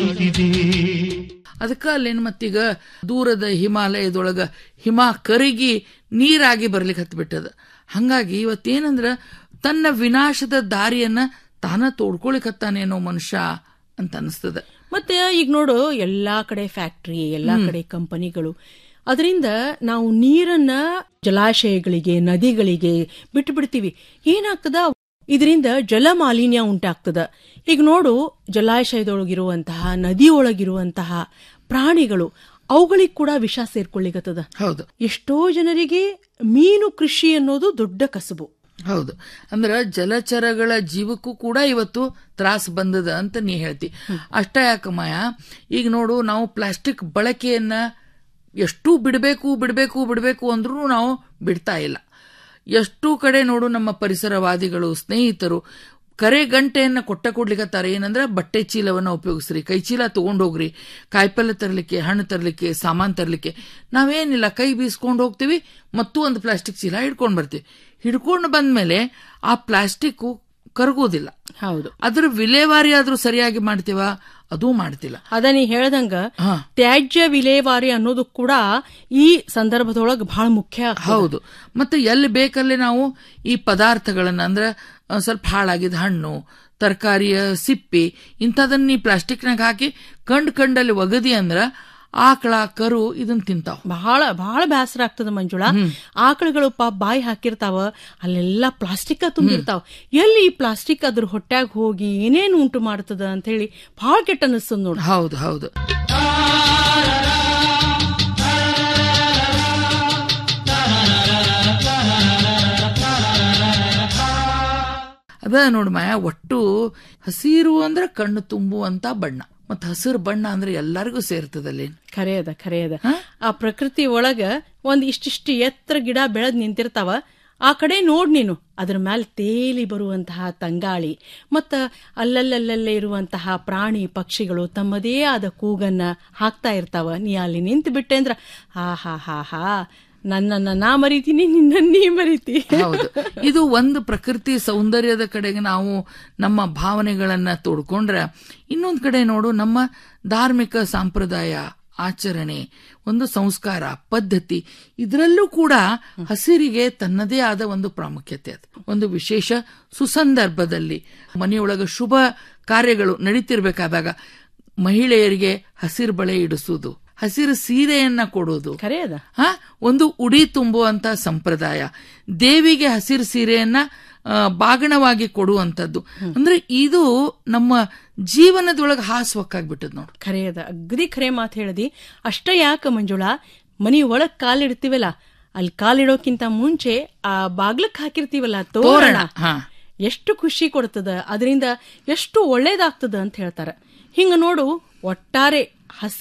ಕಾಯುತ್ತಿದೆ ಅದಕ್ಕ ಅಲ್ಲೇನ್ ಮತ್ತೀಗ ದೂರದ ಹಿಮಾಲಯದೊಳಗ ಹಿಮ ಕರಗಿ ನೀರಾಗಿ ಬರ್ಲಿಕ್ಕೆ ಹತ್ಬಿಟ್ಟದ ಹಂಗಾಗಿ ಇವತ್ತೇನಂದ್ರ ತನ್ನ ವಿನಾಶದ ದಾರಿಯನ್ನ ತಾನ ತೋಡ್ಕೊಳಿಕತ್ತಾನೇನೋ ಮನುಷ್ಯ ಅಂತ ಅನಿಸ್ತದ ಮತ್ತೆ ಈಗ ನೋಡು ಎಲ್ಲಾ ಕಡೆ ಫ್ಯಾಕ್ಟ್ರಿ ಎಲ್ಲಾ ಕಡೆ ಕಂಪನಿಗಳು ಅದರಿಂದ ನಾವು ನೀರನ್ನ ಜಲಾಶಯಗಳಿಗೆ ನದಿಗಳಿಗೆ ಬಿಟ್ಟು ಬಿಡ್ತೀವಿ ಏನಾಗ್ತದ ಇದರಿಂದ ಜಲ ಮಾಲಿನ್ಯ ಉಂಟಾಗ್ತದ ಈಗ ನೋಡು ಜಲಾಶಯದೊಳಗಿರುವಂತಹ ನದಿಯೊಳಗಿರುವಂತಹ ಪ್ರಾಣಿಗಳು ಅವುಗಳಿಗೆ ಕೂಡ ವಿಷ ಸೇರ್ಕೊಳ್ಳಿಗತ್ತದ ಹೌದು ಎಷ್ಟೋ ಜನರಿಗೆ ಮೀನು ಕೃಷಿ ಅನ್ನೋದು ದೊಡ್ಡ ಕಸಬು ಹೌದು ಅಂದ್ರ ಜಲಚರಗಳ ಜೀವಕ್ಕೂ ಕೂಡ ಇವತ್ತು ತ್ರಾಸ ಬಂದದ ಅಂತ ನೀ ಹೇಳ್ತಿ ಅಷ್ಟ ಯಾಕ ಮಾಯ ಈಗ ನೋಡು ನಾವು ಪ್ಲಾಸ್ಟಿಕ್ ಬಳಕೆಯನ್ನ ಎಷ್ಟು ಬಿಡಬೇಕು ಬಿಡಬೇಕು ಬಿಡಬೇಕು ಅಂದ್ರೂ ನಾವು ಬಿಡ್ತಾ ಇಲ್ಲ ಎಷ್ಟು ಕಡೆ ನೋಡು ನಮ್ಮ ಪರಿಸರವಾದಿಗಳು ಸ್ನೇಹಿತರು ಕರೆ ಗಂಟೆಯನ್ನ ಕೊಟ್ಟ ಕೊಡ್ಲಿಕತ್ತಾರೆ ಏನಂದ್ರೆ ಬಟ್ಟೆ ಚೀಲವನ್ನ ಉಪಯೋಗಿಸ್ರಿ ಕೈ ಚೀಲ ತಗೊಂಡೋಗ್ರಿ ಕಾಯಿಪಲ್ಲೆ ತರಲಿಕ್ಕೆ ಹಣ್ಣು ತರಲಿಕ್ಕೆ ಸಾಮಾನ್ ತರಲಿಕ್ಕೆ ನಾವೇನಿಲ್ಲ ಕೈ ಬೀಸ್ಕೊಂಡು ಹೋಗ್ತೀವಿ ಮತ್ತು ಒಂದು ಪ್ಲಾಸ್ಟಿಕ್ ಚೀಲ ಹಿಡ್ಕೊಂಡು ಬರ್ತೀವಿ ಹಿಡ್ಕೊಂಡು ಬಂದ್ಮೇಲೆ ಆ ಪ್ಲಾಸ್ಟಿಕ್ ಕರಗೋದಿಲ್ಲ ಹೌದು ಅದ್ರ ವಿಲೇವಾರಿ ಆದ್ರೂ ಸರಿಯಾಗಿ ಮಾಡ್ತೀವ ಅದೂ ಮಾಡ್ತಿಲ್ಲ ಅದ ನೀ ಹೇಳ್ದಂಗ ಹಾ. ತ್ಯಾಜ್ಯ ವಿಲೇವಾರಿ ಅನ್ನೋದು ಕೂಡ ಈ ಸಂದರ್ಭದೊಳಗ ಬಹಳ ಮುಖ್ಯ ಆಗ್ತದ. ಹೌದು ಮತ್ತೆ ಎಲ್ಲಿ ಬೇಕಲ್ಲಿ ನಾವು ಈ ಪದಾರ್ಥಗಳನ್ನ ಅಂದ್ರೆ ಆ, ಸ್ವಲ್ಪ ಹಾಳಾಗಿದ್ದ ಹಣ್ಣು ತರಕಾರಿಯ ಸಿಪ್ಪಿ ಇಂಥದನ್ನ ನೀ ಪ್ಲಾಸ್ಟಿಕ್ನಾಗ ಹಾಕಿ ಕಂಡ್ ಕಂಡಲ್ಲಿ ಒಗದಿ ಅಂದ್ರ ಆಕಳ ಕರು ಇದನ್ನ ತಿಂತಾವ್ ಬಹಳ ಬಹಳ ಬೇಸರ ಆಗ್ತದ ಮಂಜುಳಾ ಆಕಳುಗಳು ಪಾಪ ಬಾಯಿ ಹಾಕಿರ್ತಾವ ಅಲ್ಲೆಲ್ಲ ಪ್ಲಾಸ್ಟಿಕ್ ತುಂಬಿರ್ತಾವ ಎಲ್ಲಿ ಈ ಪ್ಲಾಸ್ಟಿಕ್ ಅದ್ರ ಹೊಟ್ಯಾಗ ಹೋಗಿ ಏನೇನು ಉಂಟು ಮಾಡ್ತದ ಅಂತ ಹೇಳಿ ಬಹಳ ಕೆಟ್ಟ ಅನಿಸ್ತದ ನೋಡು ಹೌದು ಹೌದು ಅದ ನೋಡು ಮಾಯ ಒಟ್ಟು ಹಸಿರು ಅಂದ್ರೆ ಕಣ್ಣು ತುಂಬುವಂತ ಬಣ್ಣ ಮತ್ತ ಹಸಿರು ಬಣ್ಣ ಅಂದ್ರೆ ಎಲ್ಲರಿಗೂ ಸೇರ್ತದಲ್ಲಿ ಖರೆ ಅದ ಖರೆ ಅದ ಆ ಪ್ರಕೃತಿ ಒಳಗ ಒಂದ್ ಇಷ್ಟಿಷ್ಟು ಎತ್ತರ ಗಿಡ ಬೆಳೆದ್ ನಿಂತಿರ್ತಾವ ಆ ಕಡೆ ನೋಡ್ ನೀನು ಅದ್ರ ಮ್ಯಾಲ ತೇಲಿ ಬರುವಂತಹ ತಂಗಾಳಿ ಮತ್ತ ಅಲ್ಲಲ್ಲಲ್ಲಲ್ಲೇ ಇರುವಂತಹ ಪ್ರಾಣಿ ಪಕ್ಷಿಗಳು ತಮ್ಮದೇ ಆದ ಕೂಗನ್ನ ಹಾಕ್ತಾ ಇರ್ತಾವ ನೀ ಅಲ್ಲಿ ನಿಂತು ಬಿಟ್ಟೆ ಅಂದ್ರ ಹಾ ಹಾ ಹಾ ಹಾ ನನ್ನನ್ನ ನಾ ಮರಿತೀನಿ ನಿನ್ನ ನೀ ಮರಿತಿ ಹೌದು ಇದು ಒಂದು ಪ್ರಕೃತಿ ಸೌಂದರ್ಯದ ಕಡೆಗೆ ನಾವು ನಮ್ಮ ಭಾವನೆಗಳನ್ನ ತೋಡ್ಕೊಂಡ್ರೆ ಇನ್ನೊಂದ್ ಕಡೆ ನೋಡು ನಮ್ಮ ಧಾರ್ಮಿಕ ಸಂಪ್ರದಾಯ ಆಚರಣೆ ಒಂದು ಸಂಸ್ಕಾರ ಪದ್ಧತಿ ಇದರಲ್ಲೂ ಕೂಡ ಹಸಿರಿಗೆ ತನ್ನದೇ ಆದ ಒಂದು ಪ್ರಾಮುಖ್ಯತೆ ಅದು ಒಂದು ವಿಶೇಷ ಸುಸಂದರ್ಭದಲ್ಲಿ ಮನೆಯೊಳಗ ಶುಭ ಕಾರ್ಯಗಳು ನಡೀತಿರ್ಬೇಕಾದಾಗ ಮಹಿಳೆಯರಿಗೆ ಹಸಿರು ಬಳೆ ಇಡಿಸುವುದು ಹಸಿರು ಸೀರೆಯನ್ನ ಕೊಡೋದು ಖರೆ ಅದ ಹ ಒಂದು ಉಡಿ ತುಂಬುವಂತ ಸಂಪ್ರದಾಯ ದೇವಿಗೆ ಹಸಿರು ಸೀರೆಯನ್ನ ಆ, ಬಾಗಣವಾಗಿ ಕೊಡುವಂತದ್ದು ಅಂದ್ರೆ ಇದು ನಮ್ಮ ಜೀವನದೊಳಗೆ ಹಾಸುವಕ್ಕಾಗ್ಬಿಟ್ಟದ್ ನೋಡು ಖರೆ ಅದ ಅಗದಿ ಖರೆ ಮಾತು ಹೇಳದಿ ಅಷ್ಟ ಯಾಕ ಮಂಜುಳಾ ಮನಿ ಒಳಗ್ ಕಾಲಿಡ್ತೀವಲ್ಲ ಅಲ್ಲಿ ಕಾಲಿಡೋಕ್ಕಿಂತ ಮುಂಚೆ ಆ ಬಾಗ್ಲಕ್ ಹಾಕಿರ್ತೀವಲ್ಲ ತೋರಣ ತೋರಣ, ಹಾ. ಎಷ್ಟು ಖುಷಿ ಕೊಡ್ತದ ಅದರಿಂದ ಎಷ್ಟು ಒಳ್ಳೇದಾಗ್ತದ ಅಂತ ಹೇಳ್ತಾರ ಹಿಂಗ ನೋಡು ಒಟ್ಟಾರೆ ಹಸಿ